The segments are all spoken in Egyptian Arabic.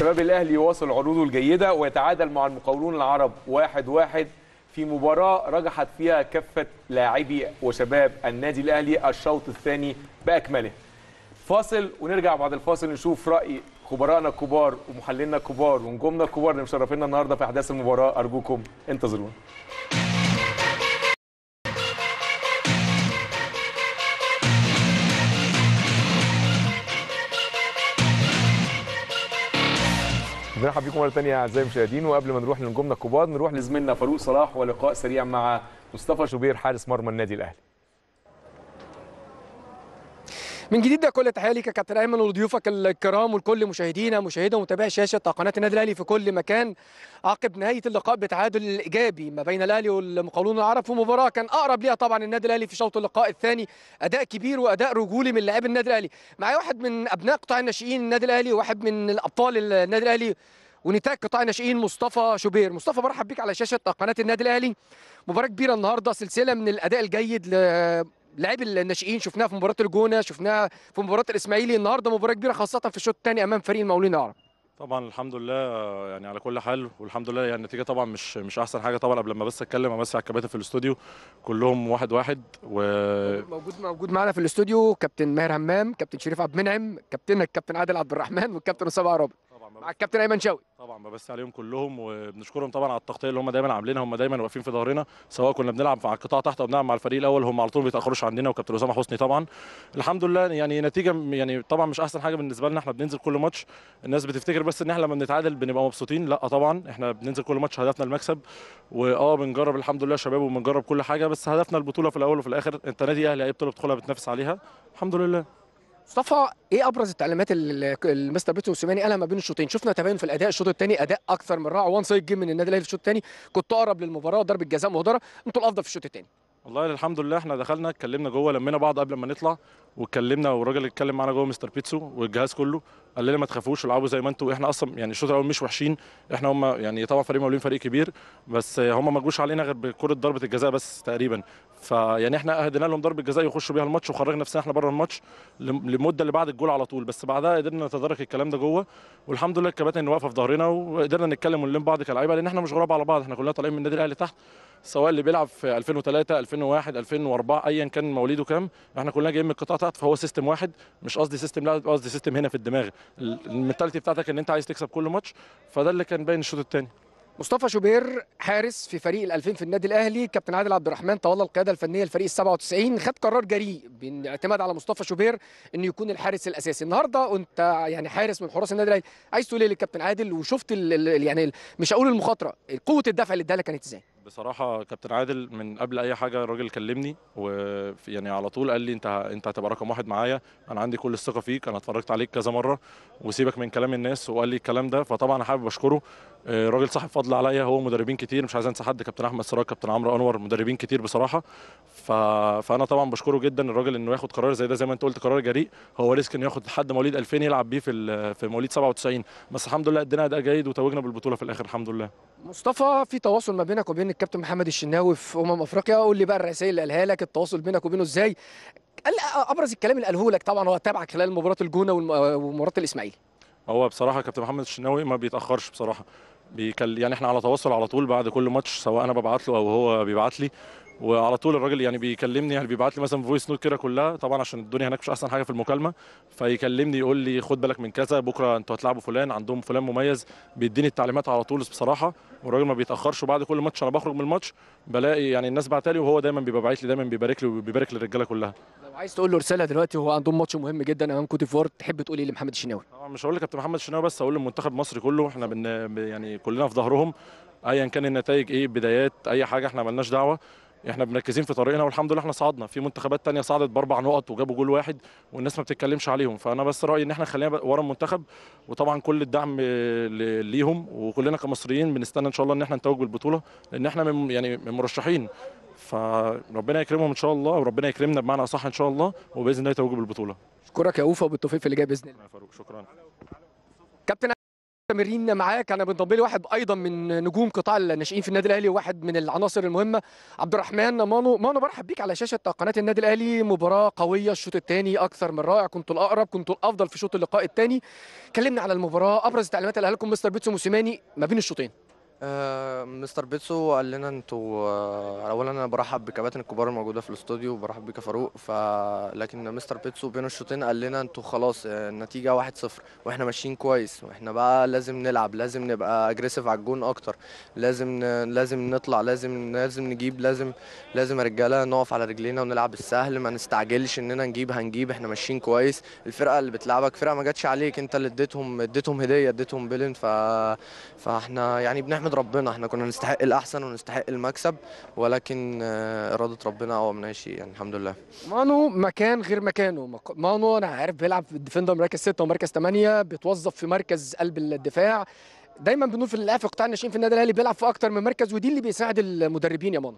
شباب الاهلي يواصل عروضه الجيده ويتعادل مع المقاولون العرب واحد واحد في مباراه رجحت فيها كافه لاعبي وشباب النادي الاهلي الشوط الثاني باكمله فاصل ونرجع بعد الفاصل نشوف راي خبرائنا الكبار ومحللنا الكبار ونجومنا الكبار اللي مشرفينا النهارده في احداث المباراه ارجوكم انتظرونا بنرحب بكم مره ثانيه اعزائي المشاهدين وقبل ما نروح لنجومنا الكبار نروح لزميلنا فاروق صلاح ولقاء سريع مع مصطفى شوبير حارس مرمى النادي الاهلي من جديد ده كل تحيه ليك يا كابتن ايمن ولضيوفك الكرام ولكل مشاهدينا مشاهدة ومتابعي شاشه قناه النادي الاهلي في كل مكان عقب نهايه اللقاء بتعادل ايجابي ما بين الاهلي والمقاولون العرب في مباراه كان اقرب ليها طبعا النادي الاهلي في شوط اللقاء الثاني اداء كبير واداء رجولي من لاعبي النادي الاهلي معايا واحد من ابناء قطاع الناشئين النادي الاهلي وواحد من الابطال النادي الاهلي ونتاج قطاع الناشئين مصطفى شوبير مصطفى برحب بيك على شاشه قناه النادي الاهلي مباراه كبيره النهارده سلسله من الاداء الجيد ل لاعبي الناشئين شفناها في مباراه الجونه شفناها في مباراه الاسماعيلي النهارده مباراه كبيره خاصه في الشوط الثاني امام فريق المقاولين العرب طبعا الحمد لله يعني على كل حال والحمد لله يعني النتيجه طبعا مش مش احسن حاجه طبعا قبل ما بس اتكلم امسي على الكباتن في الاستوديو كلهم واحد واحد و موجود موجود معانا في الاستوديو كابتن ماهر همام كابتن شريف عبد المنعم كابتنك كابتن عادل عبد الرحمن والكابتن اسامه عرابي طبعا مع الكابتن ايمن شوقي طبعا ببث عليهم كلهم وبنشكرهم طبعا على التغطيه اللي هم دايما عاملينها هم دايما واقفين في ظهرنا سواء كنا بنلعب مع القطاع تحت او بنلعب مع الفريق الاول هم على طول ما بيتاخروش عندنا وكابتن اسامه حسني طبعا الحمد لله يعني نتيجه يعني طبعا مش احسن حاجه بالنسبه لنا احنا بننزل كل ماتش الناس بتفتكر بس ان احنا لما بنتعادل بنبقى مبسوطين لا طبعا احنا بننزل كل ماتش هدفنا المكسب واه بنجرب الحمد لله شباب وبنجرب كل حاجه بس هدفنا البطوله في الاول وفي الاخر انت نادي اهلي اي بطوله بتدخلها بتنافس عليها الحمد لله مصطفى ايه ابرز التعليمات اللي المستر بيتو موسيماني قالها ما بين الشوطين شفنا تباين في الاداء الشوط الثاني اداء اكثر من رائع وان سايد جيم من النادي الاهلي في الشوط الثاني كنت اقرب للمباراه ضربه جزاء مهدره انتوا الافضل في الشوط الثاني والله الحمد لله احنا دخلنا اتكلمنا جوه لمينا بعض قبل ما نطلع واتكلمنا والراجل اللي اتكلم معانا جوه مستر بيتسو والجهاز كله قال لنا ما تخافوش العبوا زي ما انتوا احنا اصلا يعني الشوط الاول مش وحشين احنا هم يعني طبعا فريق مولين فريق كبير بس هم ما جوش علينا غير بكره ضربه الجزاء بس تقريبا فيعني احنا اهدينا لهم ضربه جزاء يخشوا بيها الماتش وخرجنا نفسنا احنا بره الماتش للمده اللي بعد الجول على طول بس بعدها قدرنا نتدارك الكلام ده جوه والحمد لله الكباتن واقفه في ظهرنا وقدرنا نتكلم ونلم بعض كلاعيبه لان احنا مش غراب على بعض احنا كلنا طالعين من النادي الاهلي تحت سواء اللي بيلعب في 2003 2001 2004 ايا كان مواليده كام احنا كلنا جايين من القطاع تحت فهو سيستم واحد مش قصدي سيستم لا قصدي سيستم هنا في الدماغ المنتاليتي بتاعتك ان انت عايز تكسب كل ماتش فده اللي كان باين الشوط الثاني مصطفى شوبير حارس في فريق ال2000 في النادي الاهلي كابتن عادل عبد الرحمن تولى القياده الفنيه لفريق ال97 خد قرار جريء بالاعتماد على مصطفى شوبير انه يكون الحارس الاساسي النهارده وانت يعني حارس من حراس النادي الاهلي عايز تقول ايه للكابتن عادل وشفت ال ال يعني ال مش هقول المخاطره قوه الدفع اللي اداها لك كانت ازاي بصراحة كابتن عادل من قبل أي حاجة الراجل كلمني ويعني على طول قال لي أنت أنت هتبقى رقم واحد معايا أنا عندي كل الثقة فيك أنا اتفرجت عليك كذا مرة وسيبك من كلام الناس وقال لي الكلام ده فطبعا أنا حابب أشكره راجل صاحب فضل عليا هو مدربين كتير مش عايز أنسى حد كابتن أحمد سراج كابتن عمرو أنور مدربين كتير بصراحة ف... فأنا طبعا بشكره جدا الراجل إنه ياخد قرار زي ده زي ما أنت قلت قرار جريء هو ريسك إنه ياخد حد مواليد 2000 يلعب بيه في في مواليد 97 بس الحمد لله ادينا أداء جيد وتوجنا بالبطولة في الآخر الحمد لله مصطفى في تواصل ما بينك وبين الكابتن محمد الشناوي في امم افريقيا قول لي بقى الرسائل اللي قالها لك التواصل بينك وبينه ازاي قال ابرز الكلام اللي قاله لك طبعا هو تابعك خلال مباراه الجونه ومباراه الاسماعيلي هو بصراحه كابتن محمد الشناوي ما بيتاخرش بصراحه بيكل يعني احنا على تواصل على طول بعد كل ماتش سواء انا ببعت له او هو بيبعت لي وعلى طول الراجل يعني بيكلمني يعني بيبعت لي مثلا فويس نوت كده كلها طبعا عشان الدنيا هناك مش احسن حاجه في المكالمه فيكلمني يقول لي خد بالك من كذا بكره انتوا هتلعبوا فلان عندهم فلان مميز بيديني التعليمات على طول بصراحه والراجل ما بيتاخرش وبعد كل ماتش انا بخرج من الماتش بلاقي يعني الناس بعتالي وهو دايما بيبقى باعت لي دايما بيبارك لي وبيبارك للرجاله كلها لو عايز تقول له رساله دلوقتي وهو عندهم ماتش مهم جدا امام كوت ديفوار تحب تقول ايه لمحمد الشناوي طبعا مش هقول لكابتن محمد الشناوي بس هقول للمنتخب مصر كله احنا بن يعني كلنا في ظهرهم ايا كان النتائج ايه بدايات اي حاجه احنا مالناش دعوه احنا مركزين في طريقنا والحمد لله احنا صعدنا في منتخبات تانية صعدت باربع نقط وجابوا جول واحد والناس ما بتتكلمش عليهم فانا بس رايي ان احنا خلينا ورا المنتخب وطبعا كل الدعم ليهم وكلنا كمصريين بنستنى ان شاء الله ان احنا نتوج بالبطوله لان احنا من يعني من مرشحين فربنا يكرمهم ان شاء الله وربنا يكرمنا بمعنى اصح ان شاء الله وباذن الله يتوجوا بالبطوله اشكرك يا اوفا وبالتوفيق في اللي جاي باذن الله فاروق شكرا كابتن مستمرين معاك انا بنضم لي واحد ايضا من نجوم قطاع الناشئين في النادي الاهلي وواحد من العناصر المهمه عبد الرحمن مانو مانو برحب بيك على شاشه قناه النادي الاهلي مباراه قويه الشوط الثاني اكثر من رائع كنتوا الاقرب كنتوا الافضل في شوط اللقاء الثاني كلمنا على المباراه ابرز التعليمات اللي قالها لكم مستر بيتسو موسيماني ما بين الشوطين آه، مستر بيتسو قال لنا انتوا آه، اولا انا برحب بكباتن الكبار الموجوده في الاستوديو وبرحب بيك يا فاروق ف لكن مستر بيتسو بين الشوطين قال لنا انتوا خلاص آه، النتيجه 1-0 واحنا ماشيين كويس واحنا بقى لازم نلعب لازم نبقى اجريسيف على الجون اكتر لازم ن... لازم نطلع لازم لازم نجيب لازم لازم يا رجاله نقف على رجلينا ونلعب السهل ما نستعجلش اننا نجيب هنجيب احنا ماشيين كويس الفرقه اللي بتلعبك فرقه ما جاتش عليك انت اللي اديتهم اديتهم هديه اديتهم بيلن ف فاحنا يعني بنحمد ربنا احنا كنا نستحق الاحسن ونستحق المكسب ولكن آه، اراده ربنا اقوى من اي شيء يعني الحمد لله مانو مكان غير مكانه مك- مانو انا عارف بيلعب في الديفندر مركز 6 ومركز 8 بيتوظف في مركز قلب الدفاع دايما بنقول في اللاعب في قطاع الناشئين في النادي الاهلي بيلعب في اكتر من مركز ودي اللي بيساعد المدربين يا مانو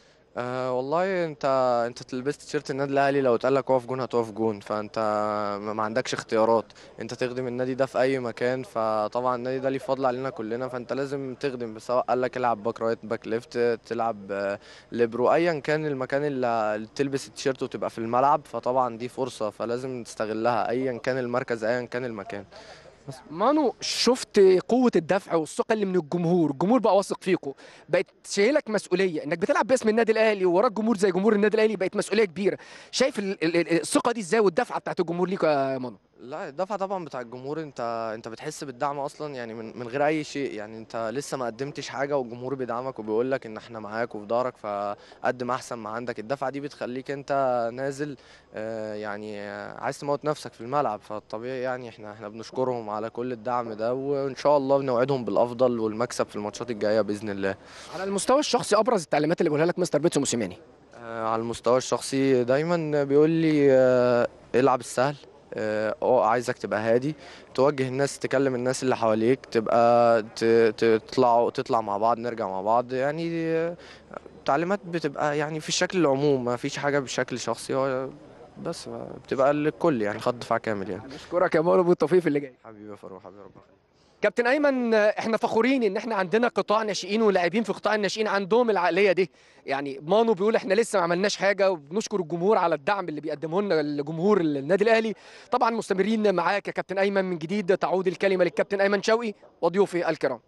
أه والله انت انت لبست تيشيرت النادي الاهلي لو اتقال لك اقف جون هتقف جون فانت ما ما عندكش اختيارات انت تخدم النادي ده في اي مكان فطبعا النادي ده ليه فضل علينا كلنا فانت لازم تخدم سواء قال لك العب باك رايت باك ليفت تلعب آه، ليبرو ايا كان المكان اللي اللي تلبس التيشيرت وتبقى في الملعب فطبعا دي فرصه فلازم تستغلها ايا كان المركز ايا كان المكان مانو شفت قوة الدفع والثقة اللي من الجمهور، الجمهور بقى واثق فيكم، بقت شايلك مسؤولية، انك بتلعب باسم النادي الاهلي ووراك جمهور زي جمهور النادي الاهلي بقت مسؤولية كبيرة، شايف ال- ال- ال- الثقة دي ازاي والدفعة بتاعت الجمهور ليك يا مانو؟ لا الدفعة طبعا بتاع الجمهور انت انت بتحس بالدعم اصلا يعني من, من غير اي شيء يعني انت لسه ما قدمتش حاجة والجمهور بيدعمك وبيقول لك ان احنا معاك وفي ظهرك فقدم احسن ما عندك الدفعة دي بتخليك انت نازل آه، يعني آه، عايز تموت نفسك في الملعب فالطبيعي يعني احنا احنا بنشكرهم على كل الدعم ده وان شاء الله بنوعدهم بالافضل والمكسب في الماتشات الجاية باذن الله على المستوى الشخصي ابرز التعليمات اللي بيقولها لك مستر بيتسو موسيماني. آه، على المستوى الشخصي دايما بيقول لي آه، العب السهل اه آه، عايزك تبقى هادي توجه الناس تكلم الناس اللي حواليك تبقى ت- ت- تطلعوا تطلع مع بعض نرجع مع بعض يعني آه، تعليمات بتبقى يعني في الشكل العموم ما فيش حاجة بشكل شخصي هو بس آه، بتبقى للكل يعني خط دفاع كامل يعني اشكرك يا مانو بالتوفيق في اللي جاي. حبيبي يا فاروق حبيبي ربنا يخليك. كابتن ايمن احنا فخورين ان احنا عندنا قطاع ناشئين ولاعبين في قطاع الناشئين عندهم العقليه دي يعني مانو بيقول احنا لسه ما عملناش حاجه وبنشكر الجمهور على الدعم اللي بيقدمه لنا الجمهور النادي الاهلي طبعا مستمرين معاك يا كابتن ايمن من جديد تعود الكلمه للكابتن ايمن شوقي وضيوفي الكرام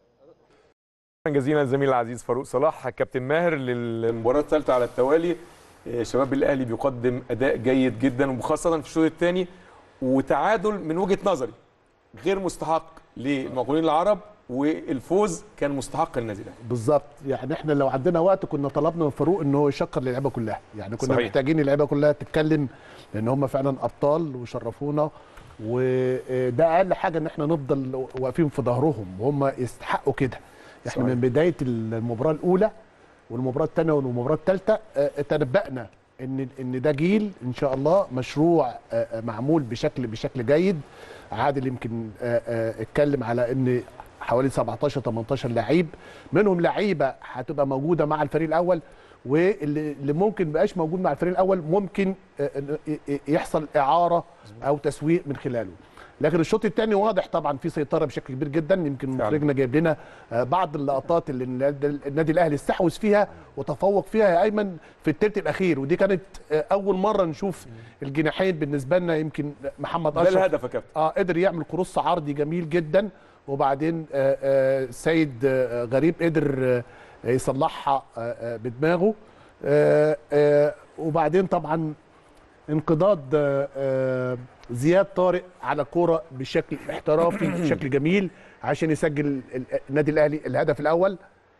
شكرا جزيلا الزميل العزيز فاروق صلاح كابتن ماهر للمباراه الثالثه على التوالي آه، شباب الاهلي بيقدم اداء جيد جدا وخاصه في الشوط الثاني وتعادل من وجهه نظري غير مستحق للمقاولين العرب والفوز كان مستحق للنادي الاهلي بالظبط يعني احنا لو عندنا وقت كنا طلبنا من فاروق ان هو يشكر اللعيبه كلها يعني كنا صحيح. صحيح. محتاجين اللعيبه كلها تتكلم لان هم فعلا ابطال وشرفونا وده اقل حاجه ان احنا نفضل واقفين في ظهرهم وهم يستحقوا كده احنا صحيح. من بدايه المباراه الاولى والمباراه الثانيه والمباراه الثالثه تنبأنا ان ان ده جيل ان شاء الله مشروع آه، آه، معمول بشكل بشكل جيد عادل يمكن آه، آه، اتكلم على ان حوالي 17 18 لعيب منهم لعيبه هتبقى موجوده مع الفريق الاول واللي اللي ممكن مبقاش موجود مع الفريق الاول ممكن آه، آه، آه، يحصل اعاره او تسويق من خلاله لكن الشوط الثاني واضح طبعا في سيطره بشكل كبير جدا يمكن فعلا. مخرجنا جايب لنا آه، بعض اللقطات اللي النادي النادي الاهلي استحوذ فيها وتفوق فيها يا ايمن في الثلث الاخير ودي كانت آه، اول مره نشوف الجناحين بالنسبه لنا يمكن محمد ده اشرف الهدف يا كابتن اه قدر يعمل كروس عرضي جميل جدا وبعدين آه آه سيد آه غريب قدر آه يصلحها آه آه بدماغه آه آه وبعدين طبعا انقضاض آه آه زياد طارق على كرة بشكل احترافي بشكل جميل عشان يسجل ال- النادي الاهلي الهدف الاول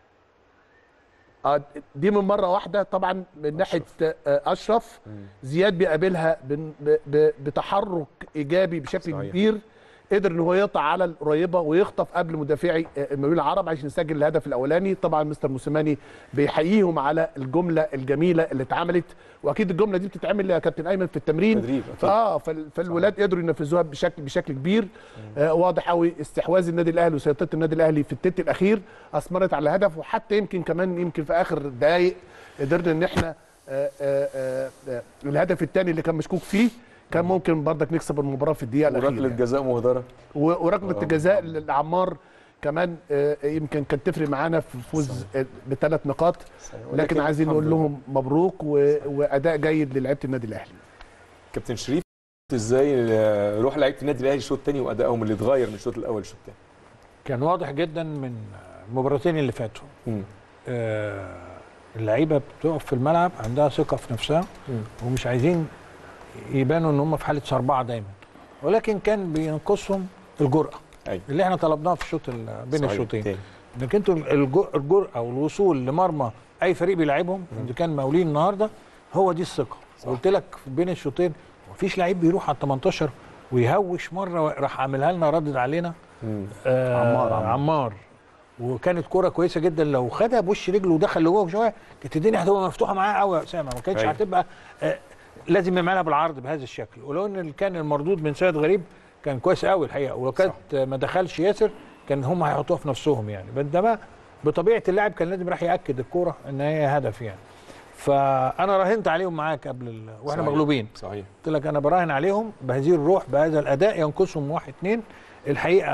آه، دي من مره واحده طبعا من ناحيه آه، اشرف زياد بيقابلها بن- ب- ب- بتحرك ايجابي بشكل صحيح. كبير قدر ان هو يقطع على القريبه ويخطف قبل مدافعي آه، المقاولين العرب عشان يسجل الهدف الاولاني طبعا مستر موسيماني بيحييهم على الجمله الجميله اللي اتعملت واكيد الجمله دي بتتعمل يا كابتن ايمن في التمرين تدريب أكيد. اه فال- فالولاد قدروا ينفذوها بشكل بشكل كبير آه واضح قوي استحواذ النادي الاهلي وسيطره النادي الاهلي في التلت الاخير اثمرت على الهدف وحتى يمكن كمان يمكن في اخر دقائق قدرنا ان احنا آه آه آه آه الهدف الثاني اللي كان مشكوك فيه كان ممكن برضك نكسب المباراه في الدقيقه وركله الاخيره جزاء مهدره و- وركله آه. الجزاء لعمار كمان آه، يمكن كانت تفرق معانا في فوز آه، بثلاث نقاط لكن عايزين الحمد نقول لله. لهم مبروك و- واداء جيد للعيبه النادي الاهلي كابتن شريف ازاي آه، روح لعيبه النادي الاهلي الشوط الثاني وادائهم اللي اتغير من الشوط الاول للشوط الثاني كان واضح جدا من المباراتين اللي فاتوا مم. آه، اللعيبه بتقف في الملعب عندها ثقه في نفسها مم. ومش عايزين يبانوا ان هم في حاله صربعه دايما ولكن كان بينقصهم الجرأه أيوة. اللي احنا طلبناها في الشوط ال- بين صحيح. الشوطين تاني. انك انتوا الج- الجرأه والوصول لمرمى اي فريق بيلعبهم اذا كان مقاولين النهارده هو دي الثقه قلت لك بين الشوطين مفيش لعيب بيروح على ال 18 ويهوش مره راح عاملها لنا ردد علينا مم. آه عمار، عمار عمار. عمار وكانت كرة كويسة جدا لو خدها بوش رجله ودخل لجوه شوية كانت الدنيا هتبقى مفتوحة معاه قوي يا أسامة ما كانتش أيوة. هتبقى آه لازم يعملها بالعرض بهذا الشكل ولو ان كان المردود من سيد غريب كان كويس قوي الحقيقة ولو كانت آه، ما دخلش ياسر كان هم هيحطوها في نفسهم يعني بينما بطبيعة اللاعب كان لازم راح يأكد الكرة ان هي هدف يعني فأنا راهنت عليهم معاك قبل ال... واحنا صحيح. مغلوبين صحيح قلت لك انا براهن عليهم بهذه الروح بهذا الاداء ينقصهم واحد اتنين الحقيقه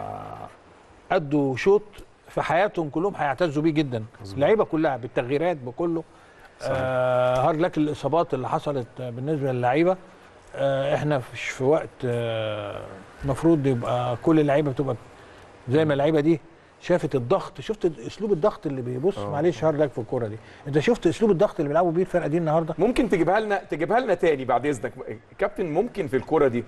ادوا شوط في حياتهم كلهم هيعتزوا بيه جدا اللعيبه كلها بالتغييرات بكله آه هارد لك الاصابات اللي حصلت بالنسبه للعيبه آه احنا مش في وقت آه، المفروض يبقى كل اللعيبه بتبقى زي ما اللعيبه دي شافت الضغط شفت اسلوب الضغط اللي بيبص آه. معلش هارد لك في الكوره دي انت شفت اسلوب الضغط اللي بيلعبوا بيه الفرقه دي النهارده ممكن تجيبها لنا تجيبها لنا تاني بعد اذنك كابتن ممكن في الكرة دي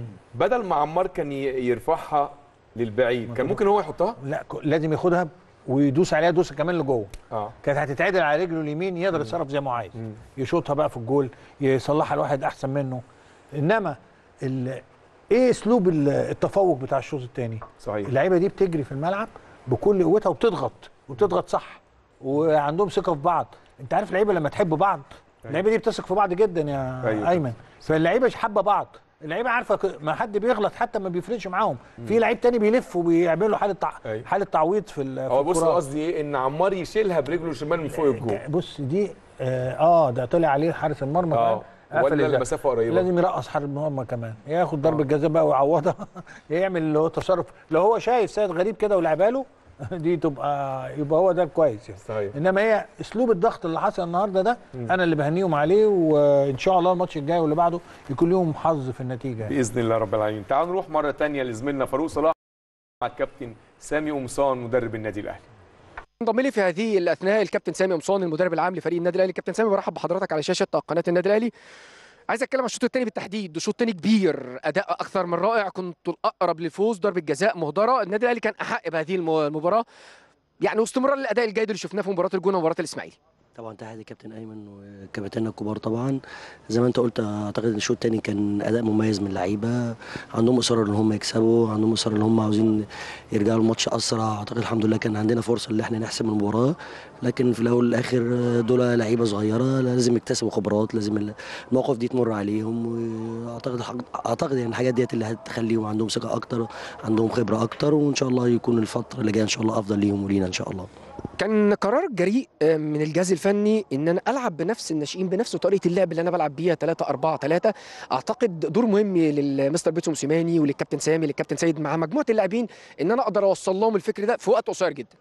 بدل ما عمار كان ي- يرفعها للبعيد كان ممكن هو يحطها لا ك- لازم ياخدها ويدوس عليها دوسه كمان لجوه اه كانت هتتعدل على رجله اليمين يقدر يتصرف زي ما هو عايز يشوطها بقى في الجول يصلحها لواحد احسن منه انما ال... ايه اسلوب ال- التفوق بتاع الشوط الثاني صحيح اللعيبه دي بتجري في الملعب بكل قوتها وبتضغط وبتضغط صح وعندهم ثقه في بعض انت عارف اللعيبه لما تحب بعض اللعيبه دي بتثق في بعض جدا يا أيوة. ايمن فاللعيبه مش حابه بعض اللعيبه عارفه ك- ما حد بيغلط حتى ما بيفرقش معاهم في لعيب تاني بيلف وبيعمل له حاله تع... أيوة. حاله تعويض في ال- في هو بص الكرات. قصدي ايه ان عمار يشيلها برجله الشمال من فوق الجول بص دي اه, آه ده طلع عليه حارس المرمى اه كمان. قفل ولا الزق. المسافه قريبه لازم يرقص حارس المرمى كمان ياخد ضربه جزاء بقى ويعوضها يعمل اللي هو تصرف لو هو شايف سيد غريب كده ولعبها له دي تبقى يبقى هو ده كويس يعني صحيح انما هي اسلوب الضغط اللي حصل النهارده ده انا اللي بهنيهم عليه وان شاء الله الماتش الجاي واللي بعده يكون لهم حظ في النتيجه يعني. باذن الله رب العالمين تعالوا نروح مره تانية لزميلنا فاروق صلاح مع الكابتن سامي قمصان مدرب النادي الاهلي انضم لي في هذه الاثناء الكابتن سامي قمصان المدرب العام لفريق النادي الاهلي كابتن سامي برحب بحضرتك على شاشه قناه النادي الاهلي عايز اتكلم عن الشوط الثاني بالتحديد شوط ثاني كبير اداء اكثر من رائع كنت الاقرب للفوز ضربه جزاء مهدره النادي الاهلي كان احق بهذه الم- المباراه يعني واستمرار الاداء الجيد اللي شفناه في مباراه الجونه ومباراه الاسماعيلي طبعا تحياتي كابتن ايمن وكابتننا الكبار طبعا زي ما انت قلت اعتقد ان الشوط الثاني كان اداء مميز من اللعيبه عندهم اصرار ان هم يكسبوا عندهم اصرار ان هم عاوزين يرجعوا الماتش اسرع اعتقد الحمد لله كان عندنا فرصه ان احنا نحسم المباراه لكن في الاول والاخر دول لعيبه صغيره لازم يكتسبوا خبرات لازم المواقف دي تمر عليهم واعتقد اعتقد يعني الحاجات ديت اللي هتخليهم عندهم ثقه اكتر عندهم خبره اكتر وان شاء الله يكون الفتره اللي جايه ان شاء الله افضل ليهم ولينا ان شاء الله كان قرار جريء آه، من الجهاز الفني ان انا العب بنفس الناشئين بنفس طريقه اللعب اللي انا بلعب بيها 3 4 3 اعتقد دور مهم للمستر بيتسو موسيماني وللكابتن سامي للكابتن سيد مع مجموعه اللاعبين ان انا اقدر اوصل لهم الفكر ده في وقت قصير جدا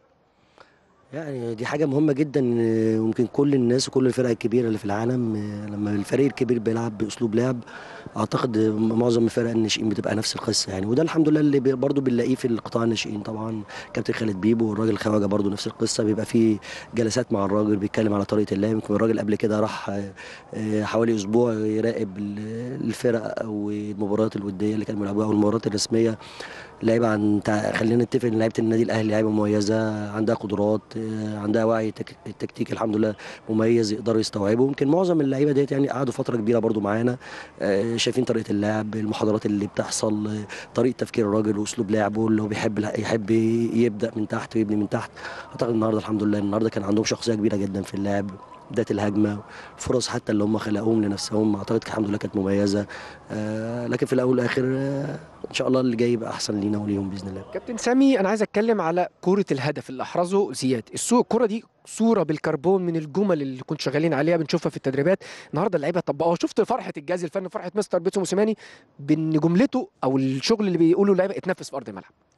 يعني دي حاجة مهمة جدا آه، ممكن كل الناس وكل الفرق الكبيرة اللي في العالم آه، لما الفريق الكبير بيلعب بأسلوب لعب أعتقد آه، معظم الفرق الناشئين بتبقى نفس القصة يعني وده الحمد لله اللي بي- برضو بنلاقيه في القطاع الناشئين طبعا كابتن خالد بيبو والراجل خواجة برضو نفس القصة بيبقى فيه جلسات مع الراجل بيتكلم على طريقة اللعب يمكن الراجل قبل كده راح آه، آه، حوالي أسبوع يراقب ال- الفرق أو المباريات الودية اللي كانوا بيلعبوها أو المباريات الرسمية لعيبه عن تع- خلينا نتفق ان لعيبه النادي الاهلي لعيبه مميزه عندها قدرات آه، عندها وعي تك- التكتيك الحمد لله مميز يقدروا يستوعبوا يمكن معظم اللعيبه ديت يعني قعدوا فتره كبيره برضو معانا آه، شايفين طريقه اللعب المحاضرات اللي بتحصل آه، طريقه تفكير الراجل واسلوب لعبه اللي هو بيحب يحب يبدا من تحت ويبني من تحت اعتقد النهارده الحمد لله النهارده كان عندهم شخصيه كبيره جدا في اللعب بدايه الهجمه فرص حتى اللي هم خلقوهم لنفسهم اعتقد الحمد لله كانت مميزه آه، لكن في الاول والاخر آه، ان شاء الله اللي جاي يبقى احسن لينا وليهم باذن الله كابتن سامي انا عايز اتكلم على كره الهدف اللي احرزه زياد السو الكره دي صوره بالكربون من الجمل اللي كنت شغالين عليها بنشوفها في التدريبات النهارده اللعيبه طبقوها شفت فرحه الجهاز الفني فرحه مستر بيتسو موسيماني بان جملته او الشغل اللي بيقوله اللعيبه اتنفذ في ارض الملعب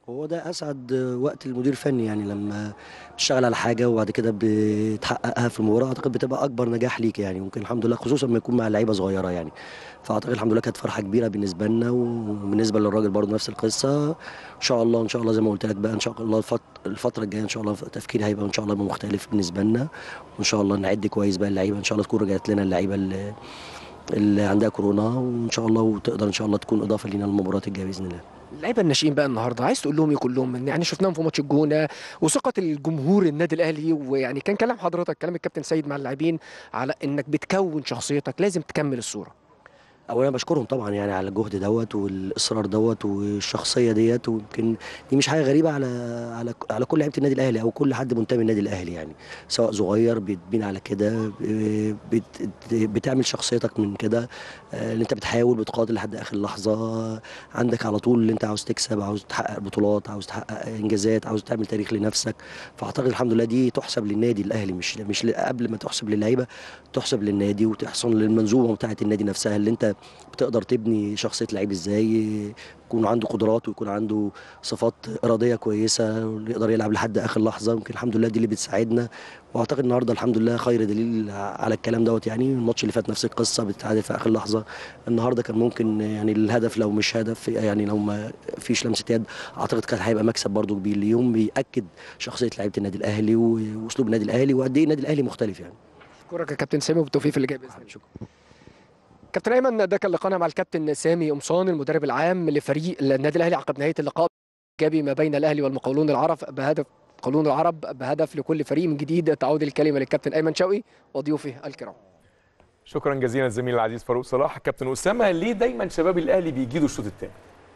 هو ده اسعد وقت المدير الفني يعني لما بتشتغل على حاجه وبعد كده بتحققها في المباراه اعتقد بتبقى اكبر نجاح ليك يعني ممكن الحمد لله خصوصا لما يكون مع لعيبه صغيره يعني فاعتقد الحمد لله كانت فرحه كبيره بالنسبه لنا وبالنسبه للراجل برضه نفس القصه ان شاء الله ان شاء الله زي ما قلت لك بقى ان شاء الله الفت- الفتره الجايه ان شاء الله تفكيري هيبقى ان شاء الله يبقى مختلف بالنسبه لنا وان شاء الله نعد كويس بقى اللعيبه ان شاء الله تكون رجعت لنا اللعيبه اللي, اللي عندها كورونا وان شاء الله وتقدر ان شاء الله تكون اضافه لينا للمباراه الجايه باذن الله اللعيبه الناشئين بقى النهارده عايز تقول لهم ايه كلهم يعني شفناهم في ماتش الجونه وثقه الجمهور النادي الاهلي ويعني كان كلام حضرتك كلام الكابتن سيد مع اللاعبين على انك بتكون شخصيتك لازم تكمل الصوره اولا بشكرهم طبعا يعني على الجهد دوت والاصرار دوت والشخصيه ديت ويمكن دي مش حاجه غريبه على على على كل لعيبه النادي الاهلي او كل حد منتمي للنادي الاهلي يعني سواء صغير بيتبني على كده بت بتعمل شخصيتك من كده آه، اللي انت بتحاول بتقاتل لحد اخر لحظه عندك على طول اللي انت عاوز تكسب عاوز تحقق بطولات عاوز تحقق انجازات عاوز تعمل تاريخ لنفسك فاعتقد الحمد لله دي تحسب للنادي الاهلي مش مش قبل ما تحسب للعيبه تحسب للنادي وتحسن للمنظومه بتاعه النادي نفسها اللي انت بتقدر تبني شخصيه لعيب ازاي يكون عنده قدرات ويكون عنده صفات اراديه كويسه واللي يقدر يلعب لحد اخر لحظه يمكن الحمد لله دي اللي بتساعدنا واعتقد النهارده الحمد لله خير دليل على الكلام دوت يعني الماتش اللي فات نفس القصه بتتعادل في اخر لحظه النهارده كان ممكن يعني الهدف لو مش هدف يعني لو ما فيش لمسه يد اعتقد كان هيبقى مكسب برضو كبير اليوم بياكد شخصيه لعيبه النادي الاهلي واسلوب النادي الاهلي وقد ايه النادي الاهلي مختلف يعني اشكرك يا كابتن سامي وبالتوفيق في اللي جاي باذن الله شكرا كابتن ايمن ده كان لقاءنا مع الكابتن سامي قمصان المدرب العام لفريق النادي الاهلي عقب نهايه اللقاء ايجابي ما بين الاهلي والمقاولون العرب بهدف قولون العرب بهدف لكل فريق من جديد تعود الكلمه للكابتن ايمن شوقي وضيوفه الكرام شكرا جزيلا الزميل العزيز فاروق صلاح كابتن اسامه ليه دايما شباب الاهلي بيجيدوا الشوط الثاني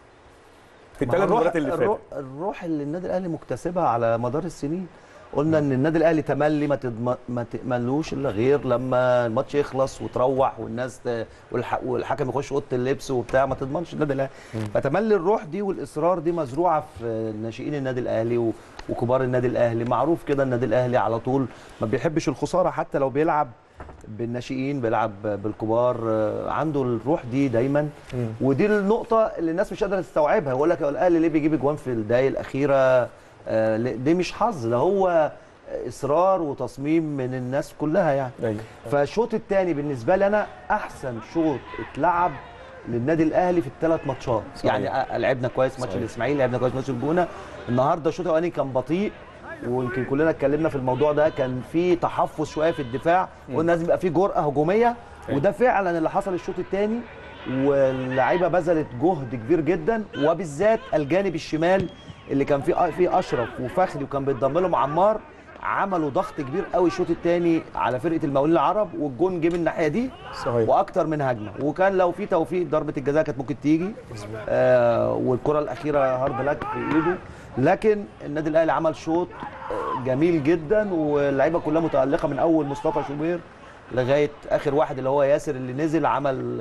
في ما هو الثلاث الروح- مباريات اللي الروح, فاتت الروح اللي النادي الاهلي مكتسبها على مدار السنين قلنا ان النادي الاهلي تملي ما تضم... ما تأملوش الا غير لما الماتش يخلص وتروح والناس ت... والح... والحكم يخش اوضه اللبس وبتاع ما تضمنش النادي الاهلي فتملي الروح دي والاصرار دي مزروعه في ناشئين النادي الاهلي و... وكبار النادي الاهلي معروف كده النادي الاهلي على طول ما بيحبش الخساره حتى لو بيلعب بالناشئين بيلعب بالكبار آه، عنده الروح دي دايما ودي النقطه اللي الناس مش قادره تستوعبها يقول لك هو الاهلي ليه بيجيب اجوان في الدقايق الاخيره آه، ليه- دي مش حظ ده هو اصرار وتصميم من الناس كلها يعني ايوه فالشوط الثاني بالنسبه لي انا احسن شوط اتلعب للنادي الاهلي في الثلاث ماتشات صحيح. يعني آه، لعبنا كويس ماتش صحيح. الاسماعيلي لعبنا كويس ماتش الجونه النهارده الشوط الاولاني كان بطيء ويمكن كلنا اتكلمنا في الموضوع ده كان في تحفظ شويه في الدفاع قلنا لازم يبقى في جرأه هجوميه وده فعلا اللي حصل الشوط الثاني واللعيبه بذلت جهد كبير جدا وبالذات الجانب الشمال اللي كان فيه فيه اشرف وفخري وكان بيتضم لهم عمار عملوا ضغط كبير قوي الشوط الثاني على فرقه المقاولين العرب والجون جه من الناحيه دي صحيح واكتر من هجمه وكان لو في توفيق ضربه الجزاء كانت ممكن تيجي آه والكره الاخيره هارد لك في ايده لكن النادي الاهلي عمل شوط آه، جميل جدا واللعيبه كلها متالقه من اول مصطفى شوبير لغايه اخر واحد اللي هو ياسر اللي نزل عمل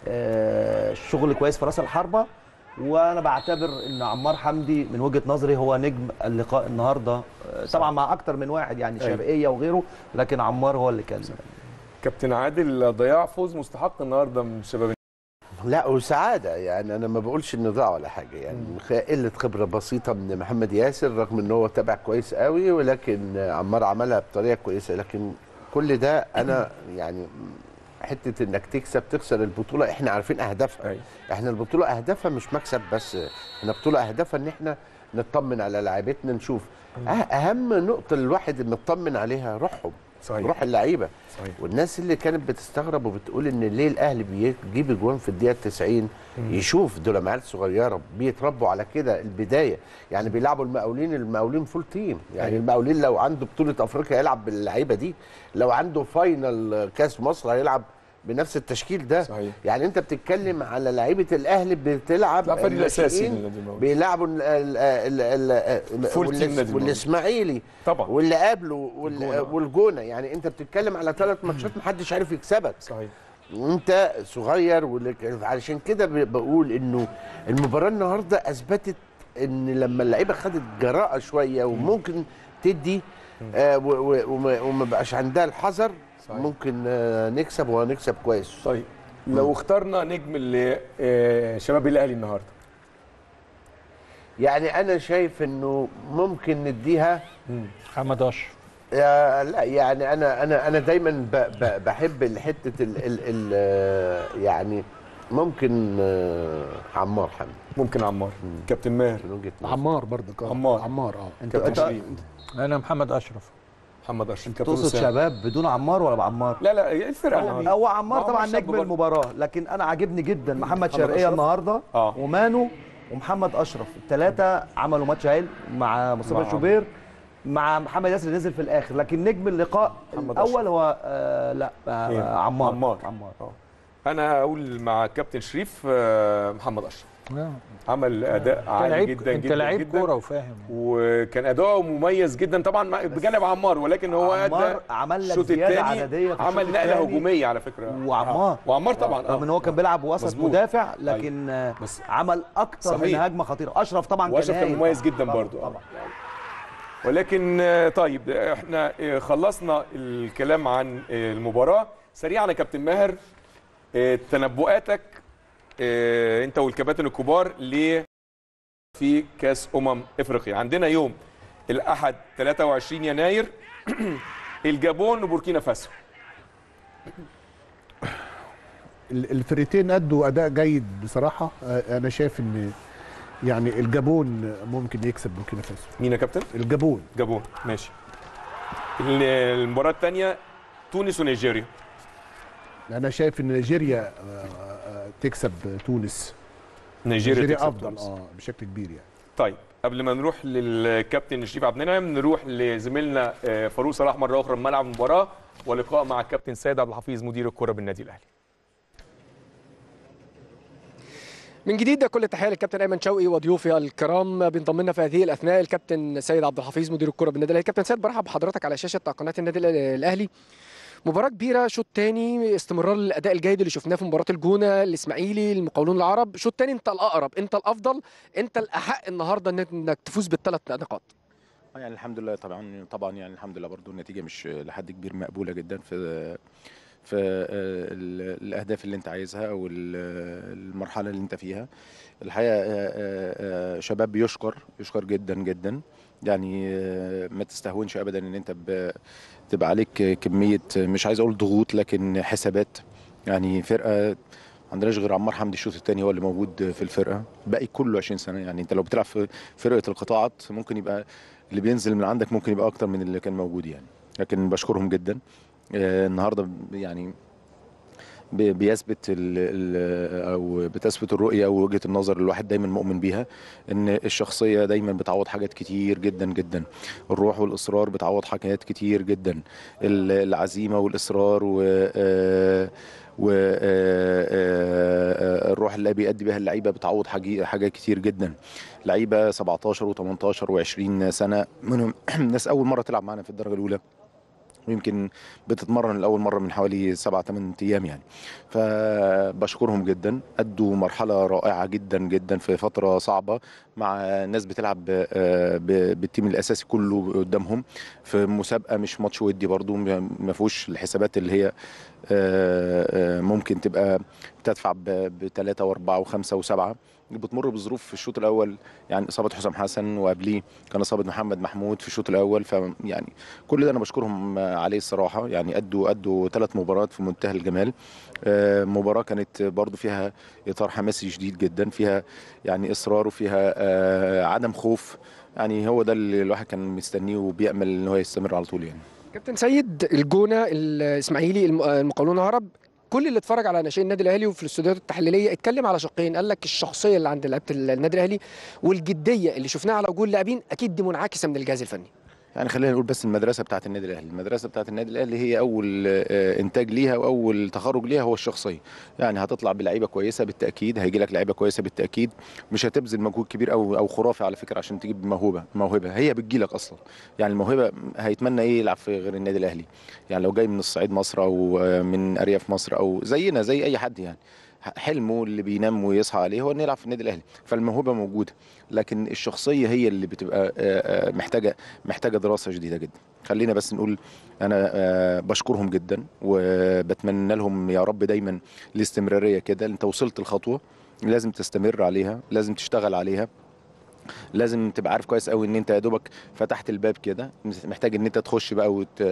آه شغل كويس في راس الحربه وانا بعتبر ان عمار حمدي من وجهه نظري هو نجم اللقاء النهارده آه، طبعا مع اكتر من واحد يعني أيوة. شرقيه وغيره لكن عمار هو اللي كان كابتن عادل ضياع فوز مستحق النهارده من شباب لا وسعاده يعني انا ما بقولش انه ضاع ولا حاجه يعني خ- قله خبره بسيطه من محمد ياسر رغم ان هو تابع كويس قوي ولكن عمار عملها بطريقه كويسه لكن كل ده انا يعني حته انك تكسب تخسر البطوله احنا عارفين اهدافها أيوة. احنا البطوله اهدافها مش مكسب بس احنا البطوله اهدافها ان احنا نطمن على لاعيبتنا نشوف أه- اهم نقطه الواحد نطمن عليها روحهم صحيح روح اللعيبه صحيح والناس اللي كانت بتستغرب وبتقول ان ليه الاهلي بيجيب اجوان في الدقيقه 90 يشوف دول عيال صغيره بيتربوا على كده البدايه يعني بيلعبوا المقاولين المقاولين فول تيم يعني أيوة. المقاولين لو عنده بطوله افريقيا هيلعب باللعيبه دي لو عنده فاينل كاس مصر هيلعب بنفس التشكيل ده صحيح. يعني انت بتتكلم على لعيبه الاهلي بتلعب لا فريق الاساسي الناشئين للنادي المقاولين. بيلعبوا ال- ال- ال- ال- فول تيم والإس- نادي المقاولين. والاسماعيلي طبعا واللي قبله وال- والجونة. والجونه يعني انت بتتكلم على ثلاث ماتشات محدش عارف يكسبك صحيح وانت صغير واللي- علشان كده ب- بقول انه المباراه النهارده اثبتت ان لما اللعيبه خدت جراءه شويه وممكن تدي آه و- و- وما وما بقاش عندها الحذر صحيح. ممكن آه نكسب وهنكسب كويس طيب لو اخترنا نجم لشباب الاهلي النهارده يعني انا شايف انه ممكن نديها محمد اشرف يا لا يعني انا انا انا دايما ب ب بحب حته ال ال ال يعني ممكن آه، عمار حمدي ممكن عمار كابتن ماهر من وجهه نظري عمار برضك آه. عمار. عمار اه انت كابتن انت شريف انا محمد اشرف محمد اشرف كابتن تقصد أسامة. شباب بدون عمار ولا بعمار؟ لا لا الفرقه النهارده هو عمار ما طبعا عمار شاب نجم برضه. المباراه لكن انا عاجبني جدا محمد محمد شرقيه أشرف. النهارده آه. ومانو ومحمد اشرف الثلاثه عملوا ماتش عيل مع مصطفى مع- شوبير مع محمد ياسر اللي نزل في الاخر لكن نجم اللقاء محمد الاول أشرف. هو آه لا آه مين؟ عمار عمار. عمار آه. انا اقول مع كابتن شريف آه، محمد اشرف عمل اداء انت عالي لعيب جدا انت جدا لعيب جدا كوره وفاهم وكان اداؤه مميز جدا طبعا مع- بجانب عمار ولكن هو عمار ادى عمل لك الشوط زياده الثاني عدديه في عمل الشوط نقله التاني. هجوميه على فكره وعمار. آه. وعمار طبعا رغم ان هو كان بيلعب وسط مظبوط. مدافع لكن آه، بس عمل اكتر من صحيح. هجمه خطيره اشرف طبعا واشرف كان هايل مميز طبعاً. جدا طبعاً. برضو آه. طبعا ولكن آه، طيب آه، احنا آه، خلصنا الكلام عن آه، المباراه سريعا يا كابتن ماهر آه، تنبؤاتك آه، انت والكباتن الكبار ل في كاس امم افريقيا عندنا يوم الاحد 23 يناير الجابون وبوركينا فاسو ال- الفرقتين ادوا اداء جيد بصراحه آه، انا شايف ان يعني الجابون ممكن يكسب بوركينا فاسو مين يا كابتن الجابون جابون ماشي ال- المباراه الثانيه تونس ونيجيريا انا شايف ان نيجيريا آه، آه، تكسب تونس نيجيريا, نيجيريا تكسب افضل تونس. اه بشكل كبير يعني طيب قبل ما نروح للكابتن شريف عبد المنعم نروح لزميلنا آه، فاروق صلاح مره اخرى في ملعب المباراه ولقاء مع الكابتن سيد عبد الحفيظ مدير الكره بالنادي الاهلي من جديد كل التحيه للكابتن ايمن شوقي وضيوفي الكرام بينضم لنا في هذه الاثناء الكابتن سيد عبد الحفيظ مدير الكره بالنادي الاهلي كابتن سيد برحب بحضرتك على شاشه قناه النادي الاهلي مباراة كبيرة شوط تاني استمرار الأداء الجيد اللي شفناه في مباراة الجونة الإسماعيلي المقاولون العرب شوط تاني أنت الأقرب أنت الأفضل أنت الأحق النهاردة إنك- إنك تفوز بالثلاث نقاط آه يعني الحمد لله طبعا طبعا يعني الحمد لله برضو النتيجه مش لحد كبير مقبوله جدا في في آه، ال- الاهداف اللي انت عايزها او ال- المرحله اللي انت فيها الحقيقه آه، آه، آه، شباب بيشكر يشكر جدا جدا يعني آه، ما تستهونش ابدا ان انت ب- تبقى عليك كميه مش عايز اقول ضغوط لكن حسابات يعني فرقه ما عندناش غير عمار حمدي الشوط الثاني هو اللي موجود في الفرقه باقي كله 20 سنه يعني انت لو بتلعب في فرقه القطاعات ممكن يبقى اللي بينزل من عندك ممكن يبقى اكتر من اللي كان موجود يعني لكن بشكرهم جدا آه، النهارده يعني بي- بيثبت ال ال او بتثبت الرؤيه ووجهه النظر اللي الواحد دايما مؤمن بيها ان الشخصيه دايما بتعوض حاجات كتير جدا جدا الروح والاصرار بتعوض حاجات كتير جدا ال- العزيمه والاصرار و آه، و آه، آه، آه، الروح اللي بيأدي بها اللعيبه بتعوض حاجي- حاجات كتير جدا لعيبه 17 و18 و20 سنه منهم ناس اول مره تلعب معانا في الدرجه الاولى ويمكن بتتمرن لاول مره من حوالي 7 8 ايام يعني فبشكرهم جدا ادوا مرحله رائعه جدا جدا في فتره صعبه مع ناس بتلعب آه، ب- بالتيم الاساسي كله قدامهم في مسابقه مش ماتش ودي برضو ما ما فيهوش الحسابات اللي هي آه، آه، ممكن تبقى بتدفع بثلاثة وأربعة وخمسة وسبعة بتمر بظروف في الشوط الأول يعني إصابة حسام حسن وقبليه كان إصابة محمد محمود في الشوط الأول فيعني كل ده أنا بشكرهم عليه الصراحة يعني أدوا أدوا ثلاث مباريات في منتهى الجمال آه، مباراة كانت برضو فيها إطار حماسي شديد جدا فيها يعني إصرار وفيها آه، عدم خوف يعني هو ده اللي الواحد كان مستنيه وبيأمل إن هو يستمر على طول يعني كابتن سيد الجونة الإسماعيلي الم- المقاولون العرب كل اللي اتفرج على ناشئين النادي الاهلي وفي الاستوديوهات التحليليه اتكلم على شقين قال لك الشخصيه اللي عند لعيبه النادي الاهلي والجديه اللي شفناها على وجوه اللاعبين اكيد دي منعكسه من الجهاز الفني يعني خلينا نقول بس المدرسه بتاعت النادي الاهلي المدرسه بتاعت النادي الاهلي هي اول آه، انتاج ليها واول تخرج ليها هو الشخصيه يعني هتطلع بلعيبه كويسه بالتاكيد هيجي لك لعيبه كويسه بالتاكيد مش هتبذل مجهود كبير او او خرافي على فكره عشان تجيب موهبه موهبه هي بتجي لك اصلا يعني الموهبه هيتمنى ايه يلعب في غير النادي الاهلي يعني لو جاي من الصعيد مصر او آه، من ارياف مصر او زينا زي اي حد يعني حلمه اللي بينام ويصحى عليه هو انه يلعب في النادي الاهلي فالموهبه موجوده لكن الشخصيه هي اللي بتبقى آه، آه، محتاجه محتاجه دراسه شديده جدا خلينا بس نقول انا آه، بشكرهم جدا وبتمنى لهم يا رب دايما الاستمراريه كده انت وصلت الخطوه لازم تستمر عليها لازم تشتغل عليها لازم تبقى عارف كويس قوي ان انت يا دوبك فتحت الباب كده محتاج ان انت تخش بقى وت...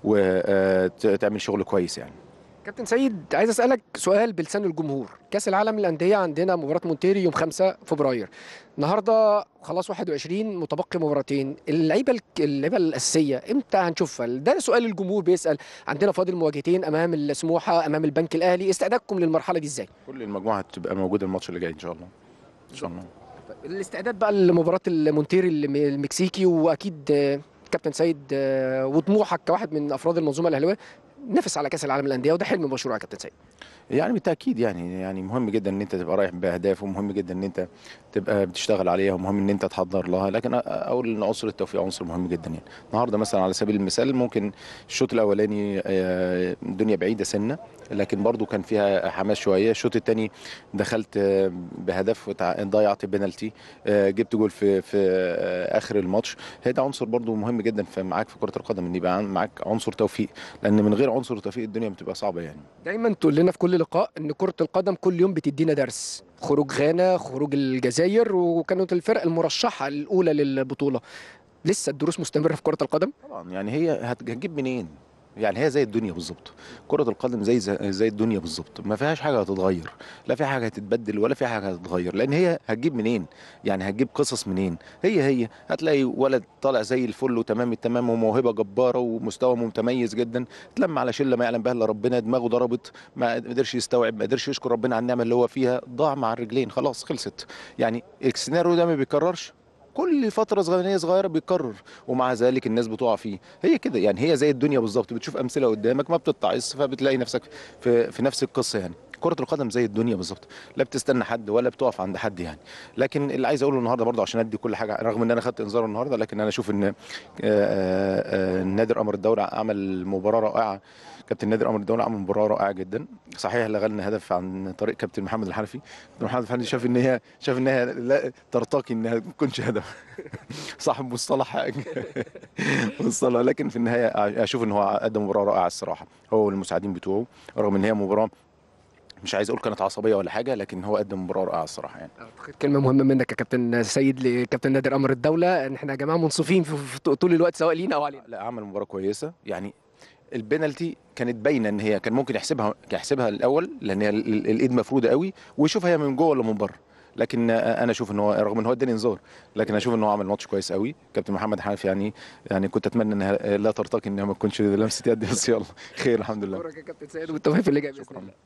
وتعمل شغل كويس يعني كابتن سيد عايز اسالك سؤال بلسان الجمهور كاس العالم للانديه عندنا مباراه مونتيري يوم 5 فبراير النهارده خلاص 21 متبقي مباراتين اللعيبه اللعيبه الاساسيه امتى هنشوفها ده سؤال الجمهور بيسال عندنا فاضل مواجهتين امام السموحه امام البنك الاهلي استعدادكم للمرحله دي ازاي كل المجموعه هتبقى موجوده الماتش اللي جاي ان شاء الله ان شاء الله الاستعداد بقى لمباراه المونتيري الم- المكسيكي واكيد آه، كابتن سيد آه، وطموحك كواحد من افراد المنظومه الاهلاويه نفس على كاس العالم للانديه وده حلم مشروع يا كابتن سيد يعني بالتاكيد يعني يعني مهم جدا ان انت تبقى رايح باهداف ومهم جدا ان انت تبقى بتشتغل عليها ومهم ان انت تحضر لها لكن اقول ان عنصر التوفيق عنصر مهم جدا يعني النهارده مثلا على سبيل المثال ممكن الشوط الاولاني آه، الدنيا بعيده سنه لكن برضو كان فيها حماس شويه الشوط الثاني دخلت آه، بهدف وتع- ضيعت بنالتي آه، جبت جول في في آه، اخر الماتش هي ده عنصر برضو مهم جدا في معاك في كره القدم ان يبقى معاك عنصر توفيق لان من غير عنصر التوفيق الدنيا بتبقى صعبه يعني دايما تقول لنا في كل لقاء ان كره القدم كل يوم بتدينا درس خروج غانا خروج الجزائر وكانت الفرق المرشحه الاولى للبطوله لسه الدروس مستمره في كره القدم طبعا يعني هي هت- هتجيب منين؟ يعني هي زي الدنيا بالظبط كرة القدم زي زي الدنيا بالظبط ما فيهاش حاجة هتتغير لا في حاجة هتتبدل ولا في حاجة هتتغير لأن هي هتجيب منين يعني هتجيب قصص منين هي هي هتلاقي ولد طالع زي الفل وتمام التمام وموهبة جبارة ومستوى متميز جدا اتلم على شلة ما يعلم بها إلا ربنا دماغه ضربت ما قدرش يستوعب ما قدرش يشكر ربنا على النعمة اللي هو فيها ضاع مع الرجلين خلاص خلصت يعني السيناريو ده ما بيكررش كل فترة صغيرة صغيرة بيتكرر ومع ذلك الناس بتقع فيه هي كده يعني هي زي الدنيا بالظبط بتشوف أمثلة قدامك ما بتتعظ فبتلاقي نفسك في, في نفس القصة يعني كرة القدم زي الدنيا بالظبط لا بتستنى حد ولا بتقف عند حد يعني لكن اللي عايز اقوله النهارده برضه عشان ادي كل حاجه رغم ان انا خدت انذار النهارده لكن انا اشوف ان آه، آه، آه، نادر امر الدوله عمل مباراه رائعه كابتن نادر امر الدوله عمل مباراه رائعه جدا صحيح لغى لنا هدف عن طريق كابتن محمد الحنفي كابتن محمد الحنفي شاف ان هي شاف ان هي لا ترتقي انها ما تكونش هدف صاحب مصطلح حاجه مصطلح لكن في النهايه اشوف ان هو قدم مباراه رائعه الصراحه هو والمساعدين بتوعه رغم ان هي مباراه مش عايز اقول كانت عصبيه ولا حاجه لكن هو قدم مباراه رائعه الصراحه يعني كلمه مهمه منك يا كابتن سيد لكابتن نادر امر الدوله ان احنا يا جماعه منصفين في في طول الوقت سواء لينا او علينا لا عمل مباراه كويسه يعني البنالتي كانت باينه ان هي كان ممكن يحسبها يحسبها الاول لان هي ال- ال- الايد مفروده قوي ويشوفها هي من جوه ولا من بره لكن آه، انا اشوف ان هو رغم ان هو اداني انذار لكن اشوف ان هو عمل ماتش كويس قوي كابتن محمد حنفي يعني يعني كنت اتمنى انها لا ترتقي انها ما تكونش لمسه يد بس يلا خير الحمد لله شكرا يا كابتن سيد والتوفيق في اللي جاي باذن الله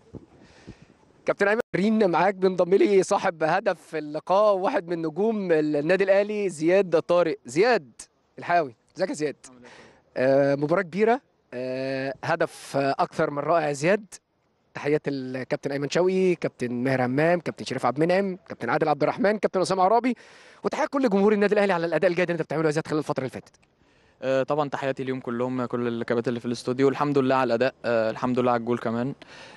كابتن ايمن رين معاك بينضم لي صاحب هدف في اللقاء واحد من نجوم النادي الاهلي زياد طارق زياد الحاوي ازيك يا زياد آه مباراه كبيره آه هدف آه، اكثر من رائع يا زياد تحيات الكابتن ايمن شوقي كابتن ماهر همام كابتن شريف عبد المنعم كابتن عادل عبد الرحمن كابتن اسامه عرابي وتحيات كل جمهور النادي الاهلي على الاداء الجيد اللي انت بتعمله يا زياد خلال الفتره اللي فاتت آه، طبعا تحياتي ليهم كلهم كل الكباتن اللي في الاستوديو الحمد لله على الاداء آه، الحمد لله على الجول كمان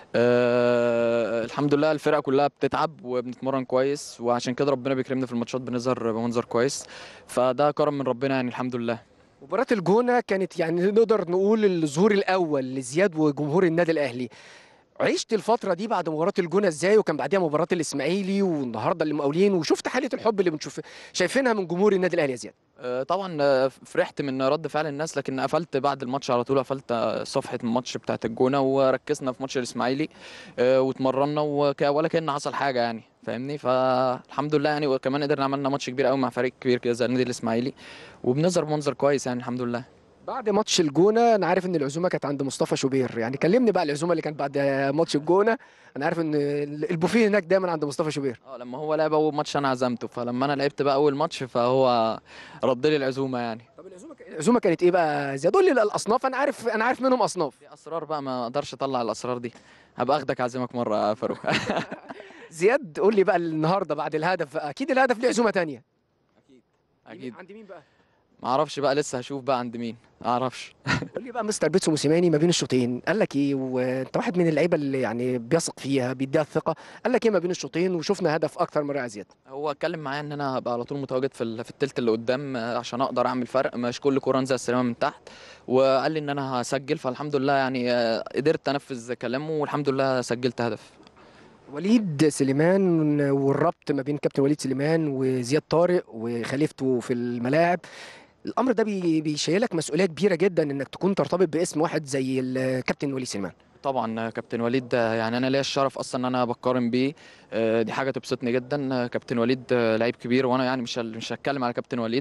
آه، الحمد لله الفرقه كلها بتتعب وبنتمرن كويس وعشان كده ربنا بيكرمنا في الماتشات بنظهر بمنظر كويس فده كرم من ربنا يعني الحمد لله مباراة الجونة كانت يعني نقدر نقول الظهور الأول لزياد وجمهور النادي الأهلي عشت الفترة دي بعد مباراة الجونة ازاي وكان بعدها مباراة الإسماعيلي والنهاردة المقاولين وشفت حالة الحب اللي بنشوف شايفينها من جمهور النادي الأهلي يا زياد آه، طبعا آه، فرحت من رد فعل الناس لكن قفلت بعد الماتش على طول قفلت آه، صفحه الماتش بتاعت الجونه وركزنا في ماتش الاسماعيلي آه، واتمرنا وك- ولا كان حصل حاجه يعني فاهمني فالحمد لله يعني وكمان قدرنا عملنا ماتش كبير قوي مع فريق كبير كده زي النادي الاسماعيلي وبنظهر بمنظر كويس يعني الحمد لله بعد ماتش الجونة أنا عارف إن العزومة كانت عند مصطفى شوبير يعني كلمني بقى العزومة اللي كانت بعد ماتش الجونة أنا عارف إن البوفيه هناك دايما عند مصطفى شوبير اه لما هو لعب اول ماتش انا عزمته فلما انا لعبت بقى اول ماتش فهو رد لي العزومه يعني طب العزومة العزومة كانت إيه بقى يا زياد قول لي الأصناف أنا عارف أنا عارف منهم أصناف دي اسرار بقى ما اقدرش اطلع الاسرار دي هبقى اخدك اعزمك مره يا فاروق زياد قول لي بقى النهارده بعد الهدف أكيد الهدف ليه عزومة تانية اكيد عند مين بقى؟ ما اعرفش بقى لسه هشوف بقى عند مين ما اعرفش قول لي بقى مستر بيتسو موسيماني ما بين الشوطين قال لك ايه وانت واحد من اللعيبه اللي يعني بيثق فيها بيديها الثقه قال لك ايه ما بين الشوطين وشفنا هدف اكثر من رائع زياد هو اتكلم معايا ان انا هبقى على طول متواجد في ال- في التلت اللي قدام آه، عشان اقدر اعمل فرق مش كل كوره انزل السلامه من تحت وقال لي ان انا هسجل فالحمد لله يعني آه، قدرت انفذ كلامه والحمد لله سجلت هدف وليد سليمان والربط ما بين كابتن وليد سليمان وزياد طارق وخليفته في الملاعب الامر ده بي- بيشيلك مسؤوليه كبيره جدا انك تكون ترتبط باسم واحد زي الكابتن وليد سليمان طبعا كابتن وليد ده يعني انا ليا الشرف اصلا ان انا بقارن بيه آه، دي حاجه تبسطني جدا آه، كابتن وليد آه، لعيب كبير وانا يعني مش هل- مش هتكلم على كابتن وليد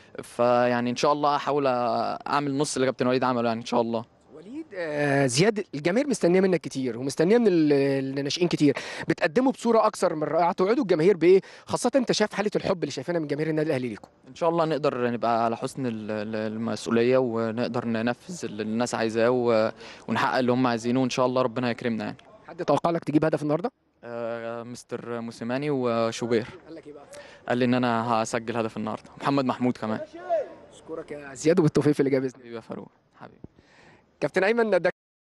فيعني ان شاء الله احاول اعمل نص اللي كابتن وليد عمله يعني ان شاء الله وليد آه، زياد الجماهير مستنيه منك كتير ومستنيه من ال- الناشئين كتير بتقدموا بصوره اكثر من رائعه توعدوا الجماهير بايه خاصه انت شايف حاله الحب اللي شايفينها من جماهير النادي الاهلي ليكم ان شاء الله نقدر نبقى على حسن ال- ال- المسؤوليه ونقدر ننفذ اللي الناس عايزاه و- ونحقق اللي هم عايزينه وان شاء الله ربنا يكرمنا يعني حد توقع لك تجيب هدف النهارده آه، مستر موسيماني وشوبير قال لك ايه بقى قال لي ان انا هسجل هدف النهارده محمد محمود كمان اشكرك يا زياد وبالتوفيق في اللي جاي باذن الله حبيبي يا فاروق حبيبي كابتن ايمن ده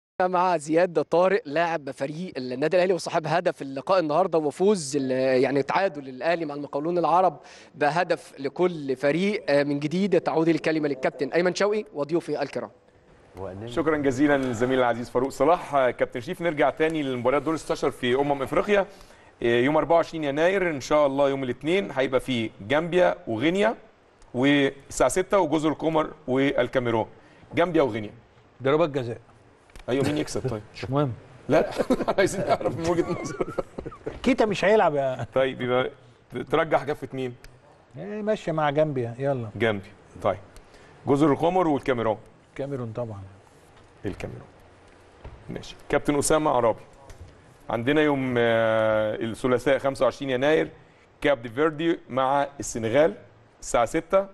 مع زياد طارق لاعب فريق النادي الاهلي وصاحب هدف اللقاء النهارده وفوز ال- يعني تعادل الاهلي مع المقاولون العرب بهدف لكل فريق آه، من جديد تعود الكلمه للكابتن ايمن شوقي وضيوفي الكرام شكرا جزيلا للزميل العزيز فاروق صلاح آه، كابتن شريف نرجع تاني للمباريات دور 16 في امم افريقيا آه، يوم 24 يناير ان شاء الله يوم الاثنين هيبقى فيه جامبيا وغينيا والساعه 6 وجزر القمر والكاميرون جامبيا وغينيا ضربات جزاء ايوه مين يكسب طيب مش مهم لا عايزين نعرف من وجهه نظر كيتا مش هيلعب يا طيب يبقى ترجح كفه مين إيه، ماشيه مع جامبيا يلا جامبيا طيب جزر القمر والكاميرون كاميرون طبعا الكاميرون ماشي كابتن اسامه عرابي عندنا يوم آه، الثلاثاء 25 يناير كاب دي فيردي مع السنغال الساعه 6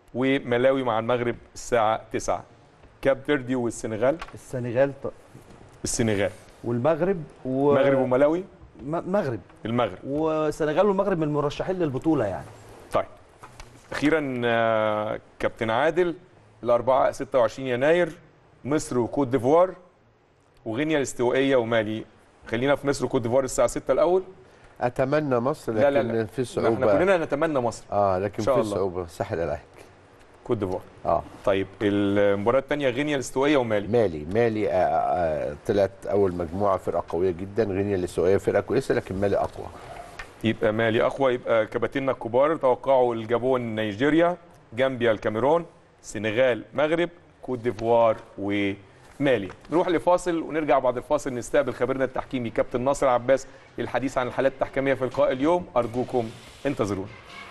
وملاوي مع المغرب الساعه 9 كاب فيردي والسنغال السنغال ط- السنغال والمغرب و... المغرب وملاوي م- مغرب المغرب والسنغال والمغرب من المرشحين للبطوله يعني طيب اخيرا آه، كابتن عادل الاربعاء 26 يناير مصر وكوت ديفوار وغينيا الاستوائيه ومالي خلينا في مصر وكوت ديفوار الساعه 6 الاول اتمنى مصر لكن لا لا لا في احنا صعوبه كلنا نتمنى مصر اه إن لكن شاء في الله. صعوبه ساحل العاج كوت ديفوار اه طيب المباراه الثانيه غينيا الاستوائيه ومالي مالي مالي آه آه طلعت اول مجموعه فرقه قويه جدا غينيا الاستوائيه فرقه كويسه لكن مالي اقوى يبقى مالي اقوى يبقى كباتننا الكبار توقعوا الجابون نيجيريا جامبيا الكاميرون سنغال مغرب كوت ديفوار ومالي نروح لفاصل ونرجع بعد الفاصل نستقبل خبيرنا التحكيمي كابتن ناصر عباس للحديث عن الحالات التحكيميه في لقاء اليوم ارجوكم انتظرونا